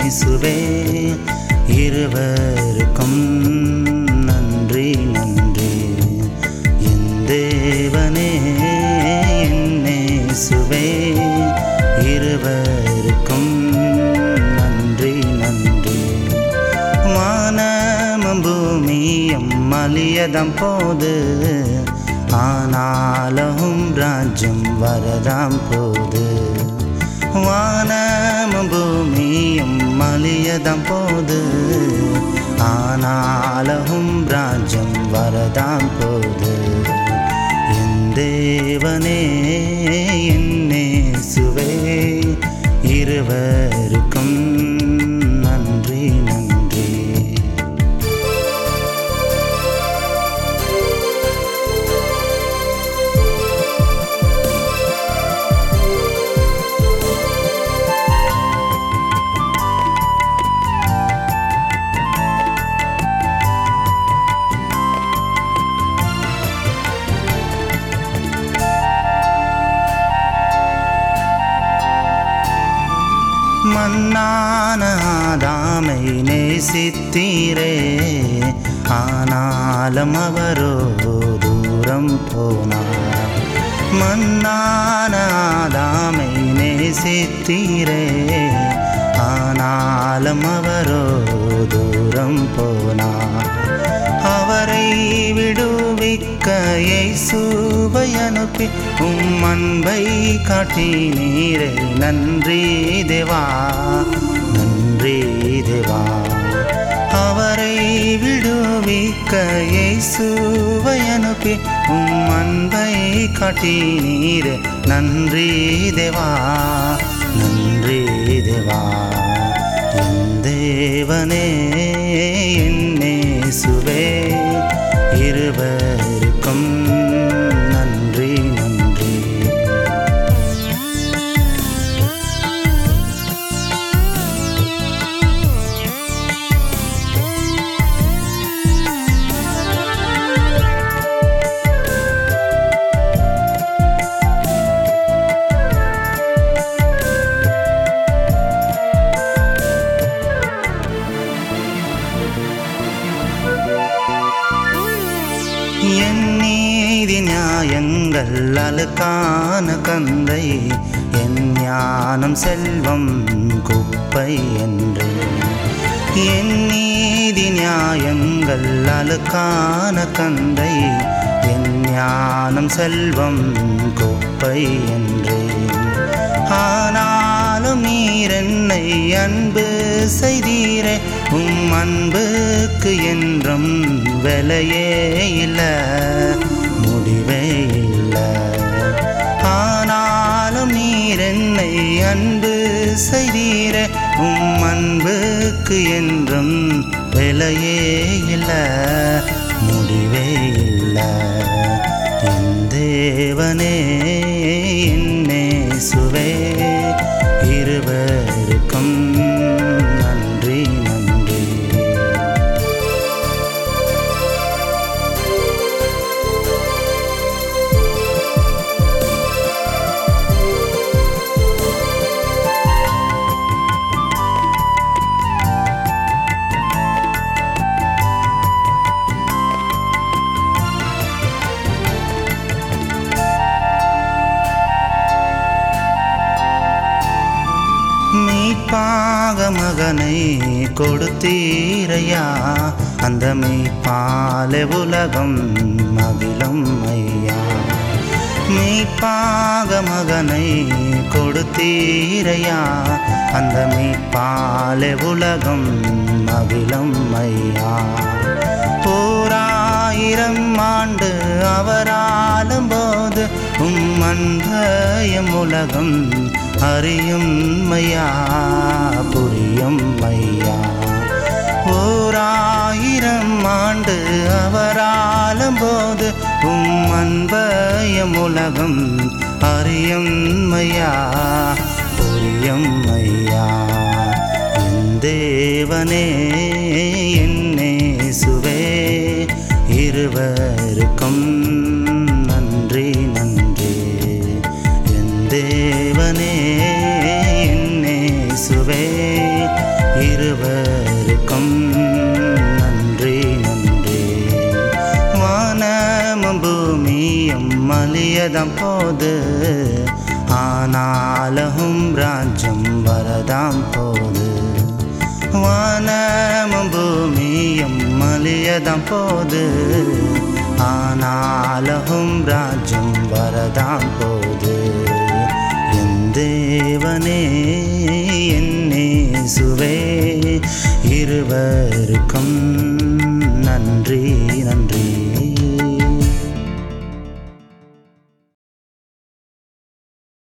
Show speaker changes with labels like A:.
A: என்னேசுவே இருவருக்கும் நன்றி நன்றி என் தேவனே என்னேசுவே இருவருக்கும் நன்றி நன்றி வானமும் பூமியும் அழியதம் போது ஆனாலும் ராஜ்யம் வரதாம் போது வானமும் பூமியும் அழியதம் போது ஆனாலும் ராஜ்யம் வரதாம் போது என் தேவனே என்னேசுவே இருவருக்கும் நன்றி நன்றி மன்னான ஆதாமை நேசித்தீரே ஆனாலும் அவரோ தூரம் போனார் மன்னான ஆதாமை நேசித்தீரே ஆனாலும் அவரோ தூரம் போனார் அவரை விடுவிக்க இயேசுவை அனுப்பி உம் அன்பை காட்டினீரே நன்றி தேவா நன்றி தேவா அவரை விடுவிக்க இயேசுவை அனுப்பி உம் அன்பை காட்டினீரே நன்றி தேவா நன்றி தேவா என் தேவனே என்னேசுவே இருவருக்கும் நன்றி நன்றி என் நீதி நியாயங்கள் அழுக்கான கந்தை என் ஞானம் செல்வம் குப்பை என்று என் நீதி நியாயங்கள் அழுக்கான கந்தை என் ஞானம் செல்வம் குப்பை என்று ஆனாலும் நீர் என்னை அன்பு செய்தீரே உம் அன்புக்கு என்றும் விலையே இல்லை முடிவே இல்லை ஆனாலும் நீர் என்னை அன்பு செய்தீரே உம் அன்புக்கு என்றும் விலையே இல்லை முடிவே இல்லை என் தேவனே என்னேசுவே இருவருக்கும் நன்றி நன்றி மீட்பாக மகனை கொடுத்தீரையா அந்த மீட்பாலே உலகம் மகிழும் ஐயா மீட்பாக மகனை கொடுத்தீரையா அந்த மீட்பாலே உலகம் மகிழும் ஐயா போராயிரம் ஆண்டு அவராலும் போது உம் அன்பயம் உலகம் அறியும் மையா புரியும் மையா ஓராயிரம் ஆண்டு அவராலும் போது உம் அன்பயம் உலகம் அறியும் மையா புரியும் மையா என் தேவனே என்னேசுவே இருவருக்கும் நன்றி நன்றி என் தேவனே என்னேசுவே இருவருக்கும் நன்றி நன்றி வானமும் பூமியும் மலியதாம் போது ஆனாலும் ராஜ்யம் வரதாம் போது வானமும் பூமியும் மலியதாம் போது ஆனாலும் ராஜ்யம் வரதாம் போது என் தேவனே என்னே சுவே இருவருக்கும் நன்றி நன்றி